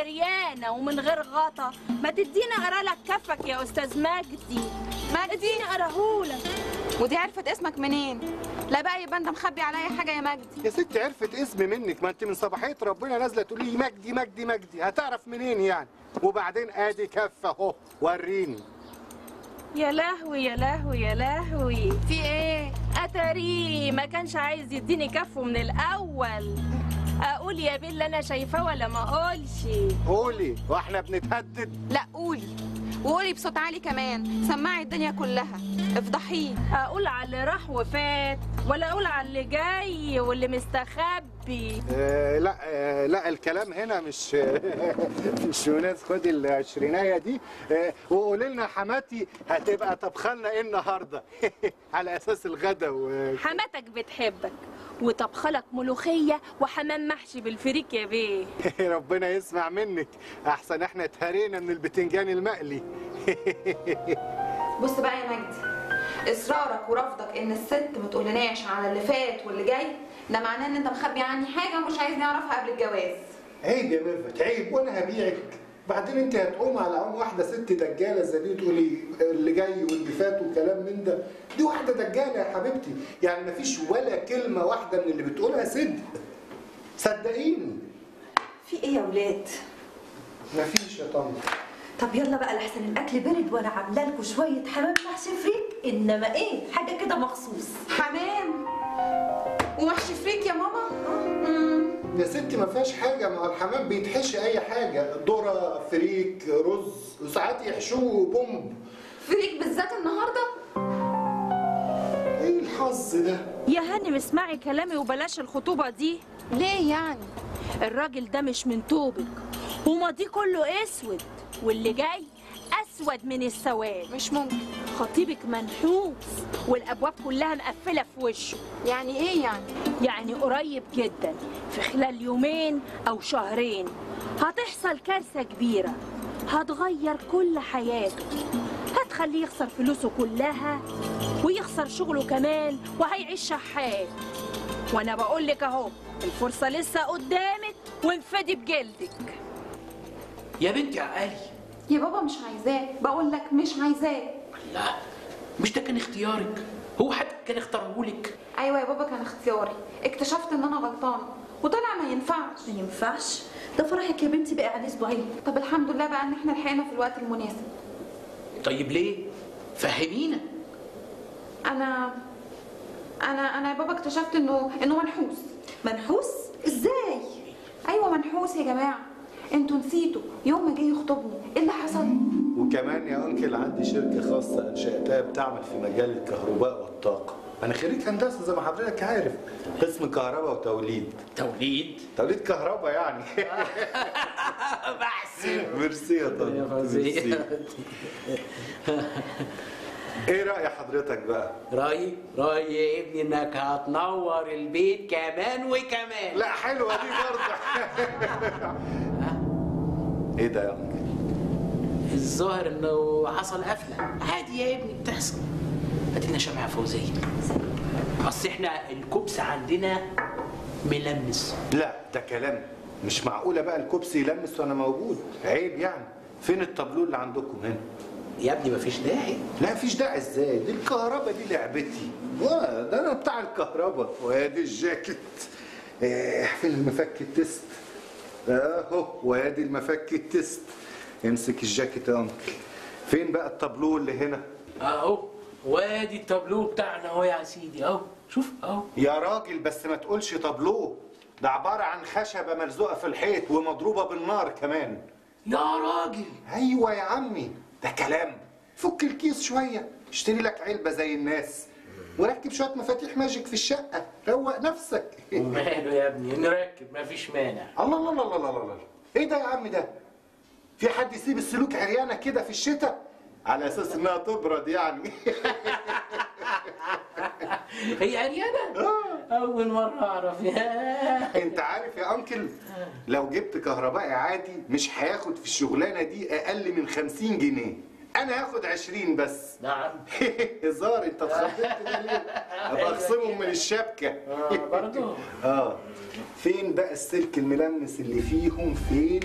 عريانه ومن غير غطا ما تدينا اقرا لك كفك يا استاذ مجدي مجدي اديني اقراهولك ودي عرفت اسمك منين لا بقى يبقى انت مخبي عليا حاجه يا مجدي يا ستي عرفت اسمي منك ما انت من صباحيه ربنا نازله تقولي لي مجدي مجدي مجدي هتعرف منين يعني وبعدين ادي كفه اهو وريني يا لهوي يا لهوي يا لهوي في ايه اتاري ما كانش عايز يديني كفه من الاول اقول يا بيه اللي انا شايفاه ولا ما اقولش قولي واحنا بنتهدد لا قولي وقولي بصوت عالي كمان سمعي الدنيا كلها افضحيه اقول على اللي راح وفات ولا اقول على اللي جاي واللي مستخبي آه لا آه لا الكلام هنا مش مش وناس خدي العشرينية دي آه وقولي لنا حماتي هتبقى طبخلنا ايه النهارده على اساس الغدا و... حماتك بتحبك وطبخلك ملوخيه وحمام محشي بالفريك يا بيه ربنا يسمع منك احسن احنا اتهرينا من البتنجان المقلي بص بقى يا مجدي اصرارك ورفضك ان الست ما تقولناش على اللي فات واللي جاي ده معناه ان انت مخبي عني حاجه ومش عايز نعرفها قبل الجواز عيب يا ميرفت عيب وانا هبيعك بعدين انت هتقوم على عم واحده ست دجاله زي دي تقولي اللي جاي واللي فات وكلام من ده دي واحده دجاله يا حبيبتي يعني مفيش ولا كلمه واحده من اللي بتقولها صدق صدقيني في ايه يا ولاد مفيش يا طنط طب يلا بقى لحسن الاكل برد وانا عامله لكم شويه حمام محشي فريك انما ايه حاجه كده مخصوص حمام ومحشي فريك يا ماما مم. يا ستي ما فيهاش حاجه ما هو الحمام بيتحشي اي حاجه ذره فريك رز وساعات يحشوه بومب فريك بالذات النهارده ايه الحظ ده يا هانم اسمعي كلامي وبلاش الخطوبه دي ليه يعني الراجل ده مش من طوبك وماضيه كله اسود واللي جاي اسود من السواد مش ممكن خطيبك منحوس والابواب كلها مقفله في وشه يعني ايه يعني يعني قريب جدا في خلال يومين او شهرين هتحصل كارثه كبيره هتغير كل حياته هتخليه يخسر فلوسه كلها ويخسر شغله كمان وهيعيش شحات وانا بقول لك اهو الفرصه لسه قدامك وانفدي بجلدك يا بنتي عقلي يا بابا مش عايزاه بقول لك مش عايزاه لا مش ده كان اختيارك هو حد كان اختاره لك ايوه يا بابا كان اختياري اكتشفت ان انا غلطانه وطلع ما ينفعش ما ينفعش ده فرحك يا بنتي بقى على اسبوعين طب الحمد لله بقى ان احنا لحقنا في الوقت المناسب طيب ليه فهمينا انا انا انا يا بابا اكتشفت انه انه منحوس منحوس ازاي ايوه منحوس يا جماعه انتوا نسيتوا يوم ما جه يخطبني ايه اللي حصل وكمان يا انكل عندي شركه خاصه انشاتها بتعمل في مجال الكهرباء والطاقه انا خريج هندسه زي ما حضرتك عارف قسم كهرباء وتوليد توليد توليد كهرباء يعني بحسن ميرسي يا طنط يا فظيع. ميرسي. ايه راي حضرتك بقى رايي رايي يا ابني انك هتنور البيت كمان وكمان لا حلوه دي برضه ايه ده يا انكل الظاهر انه حصل قفله عادي يا ابني بتحصل هات لنا شمعة فوزية اصل احنا الكبس عندنا ملمس لا ده كلام مش معقوله بقى الكوبس يلمس وانا موجود عيب يعني فين الطابلو اللي عندكم هنا يا ابني مفيش داعي لا مفيش داعي ازاي دي الكهرباء دي لعبتي واه ده انا بتاع الكهرباء وادي الجاكيت إيه فين المفك التست اهو وادي المفك التست امسك الجاكيت يا انكل فين بقى الطابلو اللي هنا اهو وادي التابلو بتاعنا اهو يا سيدي اهو شوف اهو يا راجل بس ما تقولش طابلو ده عبارة عن خشبة ملزوقة في الحيط ومضروبة بالنار كمان يا راجل ايوه يا عمي ده كلام فك الكيس شويه اشتري لك علبه زي الناس وركب شويه مفاتيح ماجيك في الشقه روق نفسك وماله يا ابني نركب مفيش مانع الله الله الله الله الله الله ايه ده يا عم ده في حد يسيب السلوك عريانه كده في الشتاء على اساس انها تبرد يعني هي عريانة أول مرة أعرف يا انت عارف يا انكل لو جبت كهربائي عادي مش هياخد في الشغلانه دي اقل من 50 جنيه انا هاخد 20 بس نعم هزار انت اتخضيت كده ليه؟ ابقى اخصمهم من الشبكه آه برضو اه فين بقى السلك الملمس اللي فيهم فين